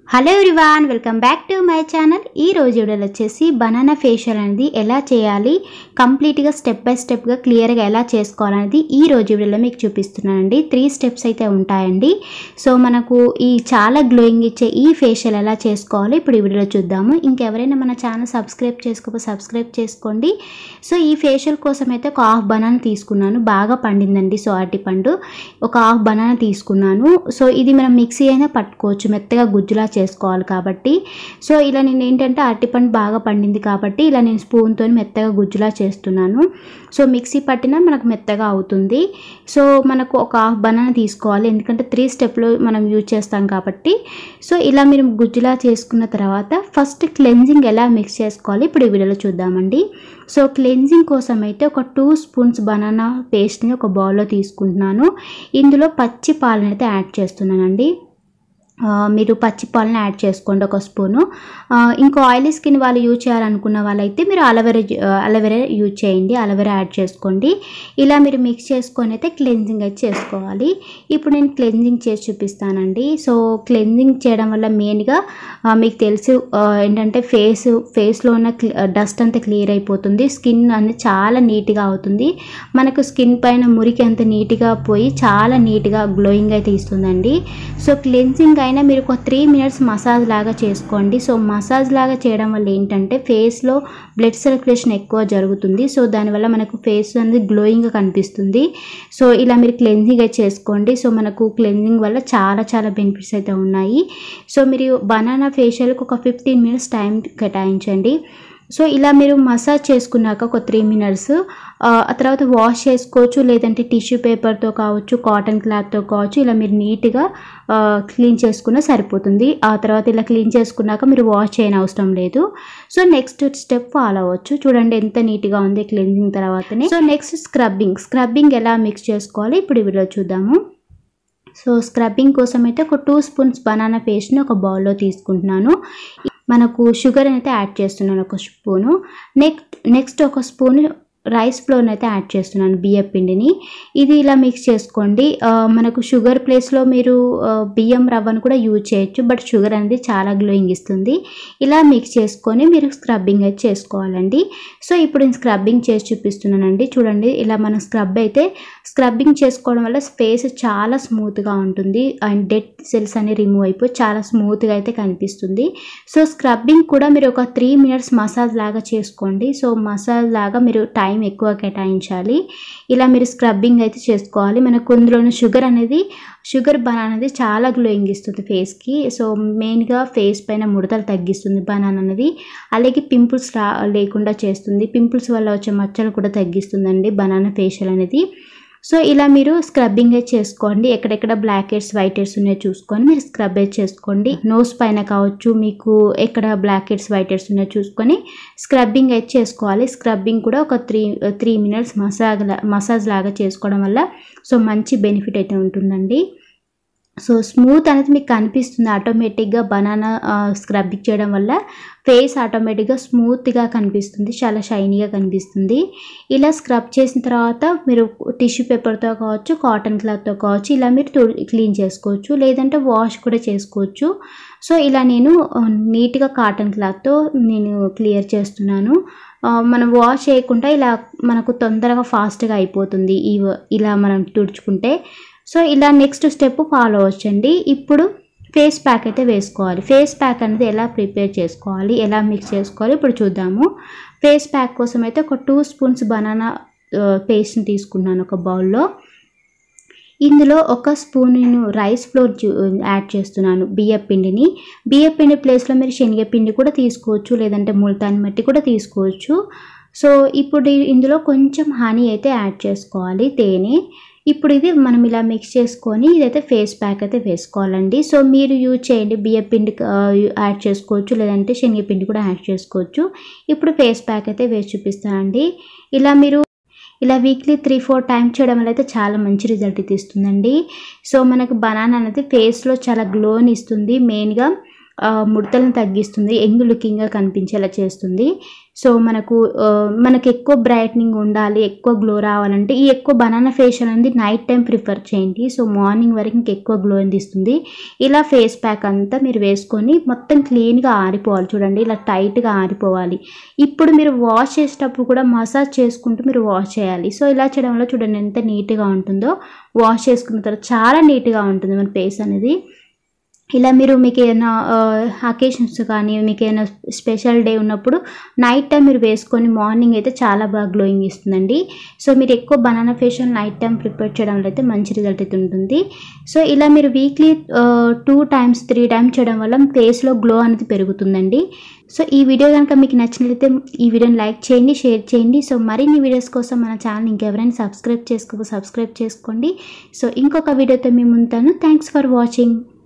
hello everyone welcome back to my channel ఈ రోజు వీడియోలో వచ్చేసి బనానా ఫేషియల్ అనేది ఎలా చేయాలి కంప్లీట్గా స్టెప్ బై స్టెప్గా క్లియర్గా ఎలా చేసుకోవాలనేది ఈ రోజు వీడియోలో మీకు చూపిస్తున్నానండి త్రీ స్టెప్స్ అయితే ఉంటాయండి సో మనకు ఈ చాలా గ్లోయింగ్ ఇచ్చే ఈ ఫేషియల్ ఎలా చేసుకోవాలో ఇప్పుడు ఈ వీడియోలో చూద్దాము ఇంకెవరైనా మన ఛానల్ సబ్స్క్రైబ్ చేసుకోకపోతే సబ్స్క్రైబ్ చేసుకోండి సో ఈ ఫేషియల్ కోసం అయితే ఒక హాఫ్ బనానా తీసుకున్నాను బాగా పండిందండి సో అరటి పండు ఒక హాఫ్ బనానా తీసుకున్నాను సో ఇది మనం మిక్సీ అయినా పట్టుకోవచ్చు మెత్తగా గుజ్జులా చేసుకోవాలి కాబట్టి సో ఇలా నేను ఏంటంటే అరటిపండు బాగా పండింది కాబట్టి ఇలా నేను స్పూన్తో మెత్తగా గుజ్జులా చేస్తున్నాను సో మిక్సీ పట్టినా మనకు మెత్తగా అవుతుంది సో మనకు ఒక హాఫ్ బనానా తీసుకోవాలి ఎందుకంటే త్రీ స్టెప్లో మనం యూజ్ చేస్తాం కాబట్టి సో ఇలా మీరు గుజ్జులా చేసుకున్న తర్వాత ఫస్ట్ క్లెన్జింగ్ ఎలా మిక్స్ చేసుకోవాలి ఇప్పుడు ఈ వీడియోలో చూద్దామండి సో క్లెన్జింగ్ కోసం అయితే ఒక టూ స్పూన్స్ బనానా పేస్ట్ని ఒక బౌల్లో తీసుకుంటున్నాను ఇందులో పచ్చి పాలను అయితే యాడ్ చేస్తున్నానండి ఆ, మీరు పచ్చి పాలను యాడ్ చేసుకోండి ఒక స్పూను ఆ, ఇంకో ఆయిలీ స్కిన్ వాళ్ళు యూజ్ చేయాలనుకున్న వాళ్ళైతే మీరు అలవెరా అలవెరా యూజ్ చేయండి అలవెరా యాడ్ చేసుకోండి ఇలా మీరు మిక్స్ చేసుకొని అయితే క్లెన్జింగ్ అయితే చేసుకోవాలి ఇప్పుడు నేను క్లెన్జింగ్ చేసి చూపిస్తానండి సో క్లెన్జింగ్ చేయడం వల్ల మెయిన్గా ఆ, మీకు తెలుసు ఆ, ఏంటంటే ఫేస్ ఫేస్లో ఉన్న డస్ట్ అంతా క్లియర్ అయిపోతుంది స్కిన్ అనేది చాలా నీట్గా అవుతుంది మనకు స్కిన్ పైన మురికి అంత నీట్గా పోయి చాలా నీట్గా గ్లోయింగ్ అయితే ఇస్తుందండి సో క్లెన్జింగ్ అయినా మీరు ఒక త్రీ మినిట్స్ మసాజ్ లాగా చేసుకోండి సో మసాజ్ లాగా చేయడం వల్ల ఏంటంటే ఫేస్లో బ్లడ్ సర్క్యులేషన్ ఎక్కువ జరుగుతుంది సో దానివల్ల మనకు ఫేస్ అనేది గ్లోయింగ్గా కనిపిస్తుంది సో ఇలా మీరు క్లెన్జింగ్ అయితే చేసుకోండి సో మనకు క్లెన్జింగ్ వల్ల చాలా చాలా బెనిఫిట్స్ అయితే ఉన్నాయి సో మీరు బనానా ఫేషియల్కి ఒక ఫిఫ్టీన్ మినిట్స్ టైం కేటాయించండి సో ఇలా మీరు మసాజ్ చేసుకున్నాక ఒక త్రీ మినిట్స్ ఆ తర్వాత వాష్ చేసుకోవచ్చు లేదంటే టిష్యూ పేపర్తో కావచ్చు కాటన్ క్లాత్తో కావచ్చు ఇలా మీరు నీట్గా క్లీన్ చేసుకున్న సరిపోతుంది ఆ తర్వాత ఇలా క్లీన్ చేసుకున్నాక మీరు వాష్ చేయని అవసరం లేదు సో నెక్స్ట్ స్టెప్ ఫాలో అవ్వచ్చు చూడండి ఎంత నీట్గా ఉంది క్లీన్జింగ్ తర్వాతనే సో నెక్స్ట్ స్క్రబ్బింగ్ స్క్రబ్బింగ్ ఎలా మిక్స్ చేసుకోవాలి ఇప్పుడు ఈ వీడియో చూద్దాము సో స్క్రబ్బింగ్ కోసం అయితే ఒక టూ స్పూన్స్ బనానా పేస్ట్ని ఒక బౌల్లో తీసుకుంటున్నాను మనకు షుగర్ అయితే యాడ్ చేస్తున్నాను ఒక స్పూను నెక్స్ట్ నెక్స్ట్ ఒక స్పూన్ రైస్ ఫ్లోర్ని అయితే యాడ్ చేస్తున్నాను బియ్యం పిండిని ఇది ఇలా మిక్స్ చేసుకోండి ఆ, మనకు షుగర్ ప్లేస్లో మీరు ఆ, బియ్యం రవ్వను కూడా యూజ్ చేయొచ్చు బట్ షుగర్ అనేది చాలా గ్లోయింగ్ ఇస్తుంది ఇలా మిక్స్ చేసుకొని మీరు స్క్రబ్బింగ్ అయితే చేసుకోవాలండి సో ఇప్పుడు నేను స్క్రబ్బింగ్ చేసి చూపిస్తున్నానండి చూడండి ఇలా మనం స్క్రబ్ అయితే స్క్రబ్బింగ్ చేసుకోవడం వల్ల ఫేస్ చాలా స్మూత్గా ఉంటుంది అండ్ డెడ్ సెల్స్ అన్ని రిమూవ్ అయిపోయి చాలా స్మూత్గా అయితే కనిపిస్తుంది సో స్క్రబ్బింగ్ కూడా మీరు ఒక త్రీ మినిట్స్ మసాజ్ లాగా చేసుకోండి సో మసాజ్ లాగా మీరు టైం ఎక్కువ కేటాయించాలి ఇలా మీరు స్క్రబ్బింగ్ అయితే చేసుకోవాలి మనకు అందులోని షుగర్ అనేది షుగర్ బనానా అనేది చాలా గ్లోయింగ్ ఇస్తుంది ఫేస్కి సో మెయిన్గా ఫేస్ పైన ముడతలు తగ్గిస్తుంది బనానా అనేది అలాగే పింపుల్స్ రా లేకుండా చేస్తుంది పింపుల్స్ వల్ల వచ్చే మచ్చలు కూడా తగ్గిస్తుందండి బనానా ఫేషియల్ అనేది సో ఇలా మీరు స్క్రబ్బింగ్ అయితే చేసుకోండి ఎక్కడెక్కడ బ్లాక్ హెడ్స్ వైట్ హెడ్స్ ఉన్నాయో చూసుకొని మీరు స్క్రబ్ అయితే చేసుకోండి నోస్ పైన కావచ్చు మీకు ఎక్కడ బ్లాక్ హెడ్స్ వైట్ హెడ్స్ ఉన్నాయో చూసుకొని స్క్రబ్బింగ్ అయితే చేసుకోవాలి స్క్రబ్బింగ్ కూడా ఒక three three minutes massage massage లాగా చేసుకోవడం వల్ల సో మంచి బెనిఫిట్ అయితే ఉంటుందండి సో స్మూత్ అనేది మీకు కనిపిస్తుంది ఆటోమేటిక్గా బనానా స్క్రబ్బింగ్ చేయడం వల్ల ఫేస్ ఆటోమేటిక్గా స్మూత్గా కనిపిస్తుంది చాలా షైనీగా కనిపిస్తుంది ఇలా స్క్రబ్ చేసిన తర్వాత మీరు టిష్యూ పేపర్తో కావచ్చు కాటన్ క్లాత్తో కావచ్చు ఇలా మీరు తుడి- క్లీన్ చేసుకోవచ్చు లేదంటే వాష్ కూడా చేసుకోవచ్చు సో ఇలా నేను ఆ, నీట్గా కాటన్ క్లాత్తో నేను క్లియర్ చేస్తున్నాను ఆ, మనం వాష్ చేయకుండా ఇలా మనకు తొందరగా ఫాస్ట్గా అయిపోతుంది ఈ ఇలా మనం తుడుచుకుంటే సో ఇలా నెక్స్ట్ స్టెప్ ఫాలో అవ్వచ్చండి ఇప్పుడు ఫేస్ ప్యాక్ అయితే వేసుకోవాలి ఫేస్ ప్యాక్ అనేది ఎలా ప్రిపేర్ చేసుకోవాలి ఎలా మిక్స్ చేసుకోవాలి ఇప్పుడు చూద్దాము ఫేస్ ప్యాక్ కోసం అయితే ఒక టూ స్పూన్స్ బనానా పేస్ట్ని తీసుకున్నాను ఒక బౌల్లో ఇందులో ఒక స్పూన్ నేను రైస్ ఫ్లోర్ చూ- యాడ్ చేస్తున్నాను బియ్య పిండిని బియ్య పిండి ప్లేస్లో మీరు శనగపిండి కూడా తీసుకోవచ్చు లేదంటే ముల్తాన్ మట్టి కూడా తీసుకోవచ్చు సో ఇప్పుడు ఇందులో కొంచెం హనీ అయితే యాడ్ చేసుకోవాలి తేనె ఇప్పుడు ఇది మనం ఇలా మిక్స్ చేసుకొని ఇదైతే ఫేస్ ప్యాక్ అయితే వేసుకోవాలండి సో మీరు యూజ్ చేయండి బియ్య పిండి ఆ, యాడ్ చేసుకోవచ్చు లేదంటే శనగపిండి కూడా యాడ్ చేసుకోవచ్చు ఇప్పుడు ఫేస్ ప్యాక్ అయితే వేసి చూపిస్తానండి ఇలా మీరు ఇలా వీక్లీ త్రీ ఫోర్ టైమ్స్ చేయడం వల్ల అయితే చాలా మంచి రిజల్ట్ అయితే ఇస్తుందండి సో మనకు బనానా అనేది ఫేస్లో చాలా గ్లోని ఇస్తుంది మెయిన్గా ఆ, ముడతలను తగ్గిస్తుంది యంగ్ లుకింగ్గా కనిపించేలా చేస్తుంది సో మనకు ఆ, మనకు ఎక్కువ బ్రైట్నింగ్ ఉండాలి ఎక్కువ గ్లో రావాలంటే ఈ ఎక్కువ బనానా ఫేషియల్ అనేది నైట్ టైం ప్రిఫర్ చేయండి సో మార్నింగ్ వరకు ఇంకా ఎక్కువ గ్లో అందిస్తుంది ఇలా ఫేస్ ప్యాక్ అంతా మీరు వేసుకొని మొత్తం క్లీన్గా ఆరిపోవాలి చూడండి ఇలా టైట్గా ఆరిపోవాలి ఇప్పుడు మీరు వాష్ చేసేటప్పుడు కూడా మసాజ్ చేసుకుంటూ మీరు వాష్ చేయాలి సో ఇలా చేయడం వల్ల చూడండి ఎంత నీట్గా ఉంటుందో వాష్ చేసుకున్న తర్వాత చాలా నీట్గా ఉంటుంది మన ఫేస్ అనేది ఇలా మీరు మీకు ఏమైనా అకేషన్స్ కానీ మీకు ఏమైనా స్పెషల్ డే ఉన్నప్పుడు నైట్ టైం మీరు వేసుకొని మార్నింగ్ అయితే చాలా బాగా గ్లోయింగ్ ఇస్తుందండి సో మీరు ఎక్కువ banana facial night time prepare చేయడం వల్ల అయితే మంచి రిజల్ట్ అయితే ఉంటుంది సో ఇలా మీరు weekly two times three times చేయడం వల్ల ఫేస్లో గ్లో అనేది పెరుగుతుందండి సో ఈ వీడియో కనుక మీకు నచ్చినట్లయితే ఈ వీడియోని లైక్ చేయండి షేర్ చేయండి సో మరిన్ని వీడియోస్ కోసం మన ఛానల్ ఇంకెవరైనా సబ్స్క్రైబ్ చేసుకో సబ్స్క్రైబ్ చేసుకోండి సో ఇంకొక వీడియోతో మేము ఉంటాను థ్యాంక్స్ ఫర్ వాచింగ్